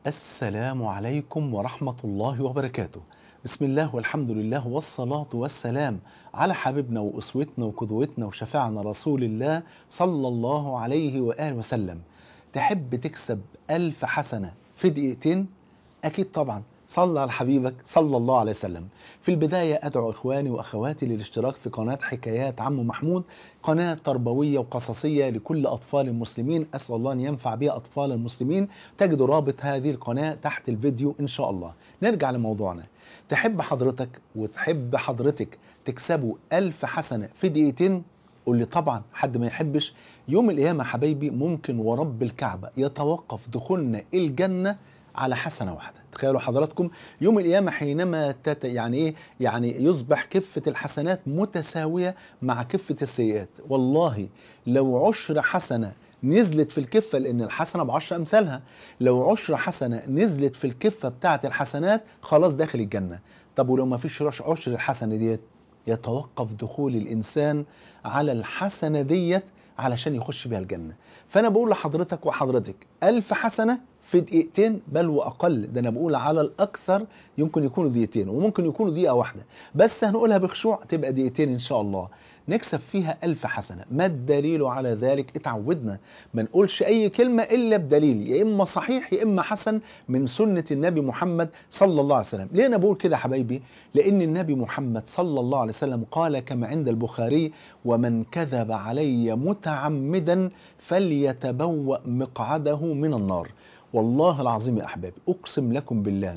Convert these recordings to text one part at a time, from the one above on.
السلام عليكم ورحمة الله وبركاته بسم الله والحمد لله والصلاة والسلام على حبيبنا وأسوتنا وقدوتنا وشفاعنا رسول الله صلى الله عليه وآله وسلم تحب تكسب ألف حسنة في دقيقتين أكيد طبعا صلى على حبيبك صلى الله عليه وسلم في البداية أدعو إخواني وأخواتي للاشتراك في قناة حكايات عم محمود قناة تربوية وقصصية لكل أطفال المسلمين أسأل الله أن ينفع بها أطفال المسلمين تجد رابط هذه القناة تحت الفيديو إن شاء الله نرجع لموضوعنا تحب حضرتك وتحب حضرتك تكسبوا ألف حسنة في دقيقتين قول لي طبعا حد ما يحبش يوم القيامة حبايبي ممكن ورب الكعبة يتوقف دخولنا الجنة على حسنة واحدة تخيلوا حضراتكم يوم القيامة حينما تت يعني ايه يعني يصبح كفة الحسنات متساوية مع كفة السيئات والله لو عشر حسنة نزلت في الكفة لأن الحسنة بعشر أمثالها لو عشر حسنة نزلت في الكفة بتاعة الحسنات خلاص داخل الجنة طب ولو ما فيش عشر الحسنة ديت يتوقف دخول الإنسان على الحسنة ديت علشان يخش بها الجنة فأنا بقول لحضرتك وحضرتك ألف حسنة في دقيقتين بل واقل ده انا بقول على الاكثر يمكن يكونوا دقيقتين وممكن يكونوا دقيقه واحده بس هنقولها بخشوع تبقى دقيقتين ان شاء الله نكسب فيها ألف حسنة ما الدليل على ذلك اتعودنا ما نقولش أي كلمة إلا بدليل يا إما صحيح يا إما حسن من سنة النبي محمد صلى الله عليه وسلم ليه أنا بقول كده حبايبي لأن النبي محمد صلى الله عليه وسلم قال كما عند البخاري ومن كذب علي متعمدا فليتبوأ مقعده من النار والله العظيم يا أحبابي أقسم لكم بالله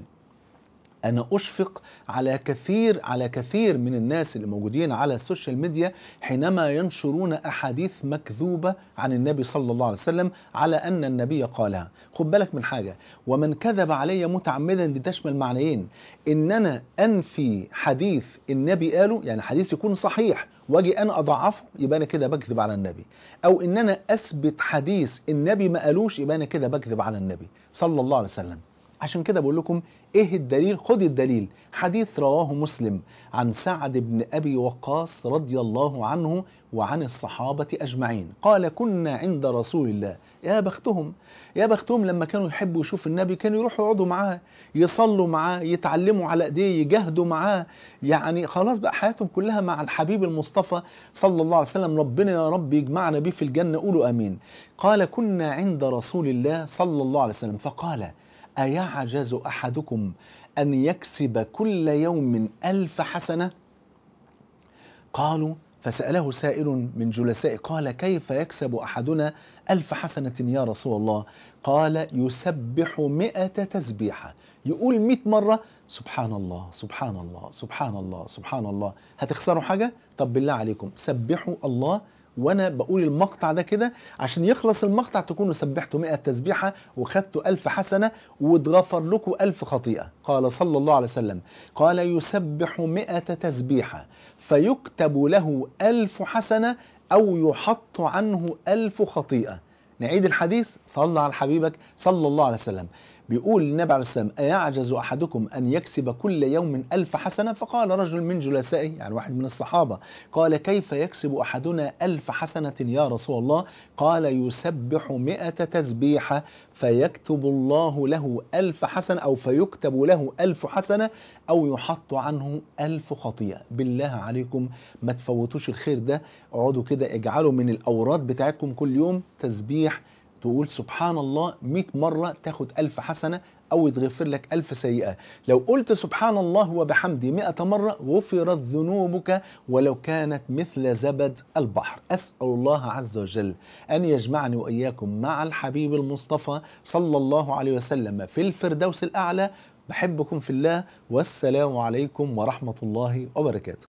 أنا أشفق على كثير على كثير من الناس اللي موجودين على السوشيال ميديا حينما ينشرون أحاديث مكذوبة عن النبي صلى الله عليه وسلم على أن النبي قالها خد بالك من حاجة ومن كذب علي متعمدا دي تشمل معنيين إن أنا أنفي حديث النبي قاله يعني حديث يكون صحيح واجي انا اضعفه يبقى انا كده بكذب على النبي او ان انا اثبت حديث النبي ما قالوش يبقى انا كده بكذب على النبي صلى الله عليه وسلم عشان كده بقول لكم ايه الدليل خد الدليل حديث رواه مسلم عن سعد بن ابي وقاص رضي الله عنه وعن الصحابة اجمعين قال كنا عند رسول الله يا بختهم يا بختهم لما كانوا يحبوا يشوفوا النبي كانوا يروحوا يقعدوا معاه يصلوا معاه يتعلموا على ايديه يجاهدوا معاه يعني خلاص بقى حياتهم كلها مع الحبيب المصطفى صلى الله عليه وسلم ربنا يا رب يجمعنا بيه في الجنة قولوا امين قال كنا عند رسول الله صلى الله عليه وسلم فقال أيعجز أحدكم أن يكسب كل يوم ألف حسنة قالوا فسأله سائل من جلسائه قال كيف يكسب أحدنا ألف حسنة يا رسول الله قال يسبح مئة تسبيحة يقول مئة مرة سبحان الله سبحان الله سبحان الله سبحان الله هتخسروا حاجة طب بالله عليكم سبحوا الله وانا بقول المقطع ده كده عشان يخلص المقطع تكونوا سبحتوا 100 تسبيحة وخدتوا ألف حسنة واتغفر لكم ألف خطيئة قال صلى الله عليه وسلم قال يسبح 100 تسبيحة فيكتب له ألف حسنة أو يحط عنه ألف خطيئة نعيد الحديث صلى على حبيبك صلى الله عليه وسلم بيقول النبي عليه السلام أيعجز أحدكم أن يكسب كل يوم ألف حسنة فقال رجل من جلسائه يعني واحد من الصحابة قال كيف يكسب أحدنا ألف حسنة يا رسول الله قال يسبح مئة تسبيحة فيكتب الله له ألف حسنة أو فيكتب له ألف حسنة أو يحط عنه ألف خطيئة بالله عليكم ما تفوتوش الخير ده اقعدوا كده اجعلوا من الأوراد بتاعتكم كل يوم تسبيح تقول سبحان الله 100 مرة تاخد ألف حسنة أو يتغفر لك ألف سيئة لو قلت سبحان الله وبحمده 100 مرة غفرت ذنوبك ولو كانت مثل زبد البحر أسأل الله عز وجل أن يجمعني وإياكم مع الحبيب المصطفى صلى الله عليه وسلم في الفردوس الأعلى بحبكم في الله والسلام عليكم ورحمة الله وبركاته